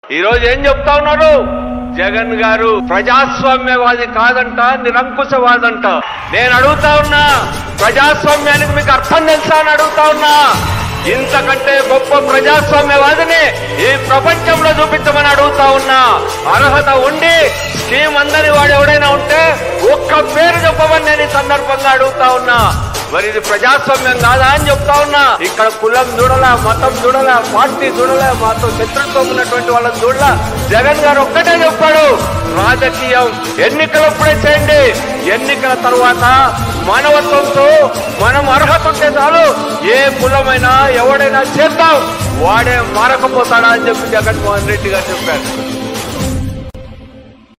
ఈ రోజు ఏం చెప్తా ఉన్నారు జగన్ గారు ప్రజాస్వామ్యవాది కాదంట నిరంకుశవాదంట నేను అడుగుతా ఉన్నా ప్రజాస్వామ్యానికి మీకు అర్థం తెలుసా అని అడుగుతా ఉన్నా ఇంతకంటే గొప్ప ప్రజాస్వామ్యవాదిని ఈ ప్రపంచంలో చూపించమని అడుగుతా ఉన్నా అర్హత ఉండి స్కీమ్ అందని వాడు ఎవడైనా ఉంటే ఒక్క పేరు చెప్పమని నేను ఈ సందర్భంగా అడుగుతా ఉన్నా మరి ఇది ప్రజాస్వామ్యం కాదా అని చెప్తా ఉన్నా ఇక్కడ కులం చూడలా మతం చూడలా పార్టీ చూడలా మాతో శత్రుత్వం ఉన్నటువంటి వాళ్ళని చూడలా జగన్ గారు ఒక్కటే చెప్పాడు రాజకీయం ఎన్నికలప్పుడే చేయండి ఎన్నికల తర్వాత మానవత్వంతో మనం అర్హత ఉంటే చాలు ఏ కులమైనా ఎవడైనా చేద్దాం వాడే మారకపోతాడా అని చెప్పి జగన్మోహన్ రెడ్డి గారు చెప్పారు